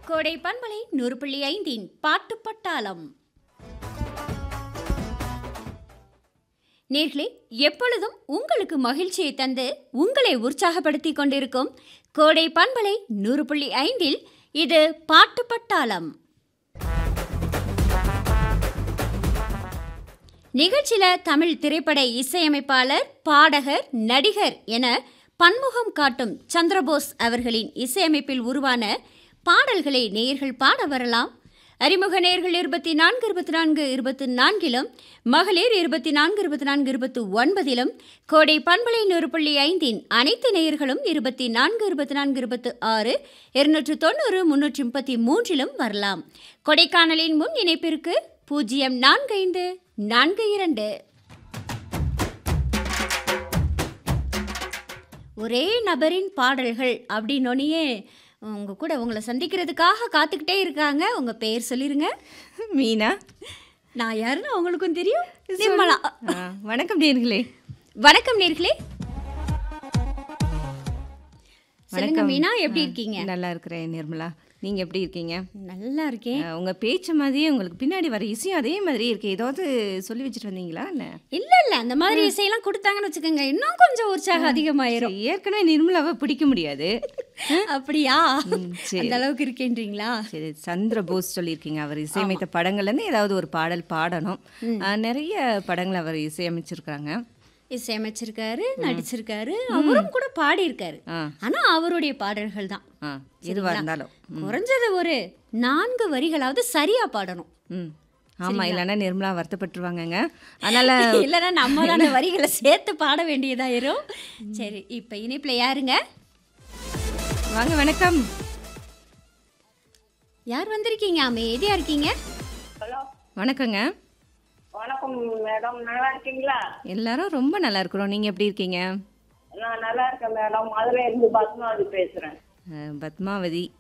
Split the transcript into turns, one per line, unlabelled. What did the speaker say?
கோடை பண்பலை நூறு புள்ளி ஐந்தின் பாட்டு பட்டாளம் நேர்களே எப்பொழுதும் உங்களுக்கு மகிழ்ச்சியை தந்து உங்களை உற்சாகப்படுத்திக் கொண்டிருக்கும் கோடை பண்பலை நூறு புள்ளி ஐந்தில் இது பாட்டு பட்டாளம் நிகழ்ச்சியில தமிழ் திரைப்பட இசையமைப்பாளர் பாடகர் நடிகர் என பன்முகம் காட்டும் சந்திரபோஸ் அவர்களின் இசையமைப்பில் உருவான பாடல்களை நேயர்கள் பாட வரலாம் அறிமுக நேயர்கள் இருபத்தி நான்கு இருபத்தி நான்கு இருபத்தி நான்கிலும் மகளிர் இருபத்தி நான்கு இருபத்தி நான்கு இருபத்தி ஒன்பதிலும் கோடை பண்பலை நூறு புள்ளி ஐந்தின் அனைத்து நேயர்களும் இருபத்தி நான்கு இருபத்தி நான்கு இருபத்தி ஆறு இருநூற்று தொண்ணூறு முன்னூற்றி முப்பத்தி மூன்றிலும் வரலாம் கொடைக்கானலின் முன் இணைப்பிற்கு பூஜ்ஜியம் நான்கு ஐந்து நான்கு இரண்டு ஒரே நபரின் பாடல்கள் அப்படின்னொன்னையே உங்க கூட உங்களை சந்திக்கிறதுக்காக காத்துக்கிட்டே இருக்காங்க உங்க பேர் சொல்லிருங்க
மீனா
நான் யாருன்னு அவங்களுக்கும் தெரியும் நிர்மலா
ஆ, வணக்கம் நேர்களே
வணக்கம் நேர்களே சொல்லுங்க மீனா எப்படி இருக்கீங்க
நல்லா இருக்கிறேன் நிர்மலா நீங்க எப்படி இருக்கீங்க
நல்லா இருக்கேன்
ஆ, உங்க பேச்சு மாதிரியே உங்களுக்கு பின்னாடி வர இசையும் அதே மாதிரி இருக்கு ஏதாவது சொல்லி வச்சுட்டு வந்தீங்களா என்ன
இல்ல இல்ல அந்த மாதிரி இசையெல்லாம் கொடுத்தாங்கன்னு வச்சுக்கோங்க இன்னும் கொஞ்சம் உற்சாகம் அதிகமாயிரும்
சரி, ஏற்கனவே நிர்மலாவை பிடிக்க முடியாது
அப்படியா
ம், சரி.
அந்த அளவுக்கு இருக்கேன்றீங்களா
சரி சந்திர போஸ் சொல்லியிருக்கீங்க அவர் இசையமைத்த படங்கள்ல இருந்து ஏதாவது ஒரு பாடல் பாடணும் ஆ, நிறைய படங்கள் அவர் இசையமைச்சிருக்காங்க
இசையமைச்சிருக்காரு நடிச்சிருக்காரு அவரும் கூட பாடியிருக்காரு
ஆ
ஆனா அவருடைய பாடல்கள் தான்
ஆ எதுவாக இருந்தாலும்
குறைஞ்சது ஒரு நான்கு வரிகளாவது சரியா பாடணும்
ம் ஆமா இல்லைன்னா நிர்மலா வருத்தப்பட்டுருவாங்கங்க அதனால
இல்லைன்னா நம்ம தான் அந்த வரிகளை சேர்த்து பாட வேண்டியதாயிரும் சரி இப்ப இணைப்புல யாருங்க
வாங்க வணக்கம்
யார் வந்திருக்கீங்க அமைதியா இருக்கீங்க
ஹலோ
வணக்கங்க
வணக்கம் மேடம் நல்லா இருக்கீங்களா
எல்லாரும் ரொம்ப நல்லா இருக்கிறோம் நீங்க எப்படி இருக்கீங்க
நான் நல்லா இருக்கேன் மேடம் மதுரை இருந்து பத்மாவதி பேசுறேன்
அஹ், பத்மாவதி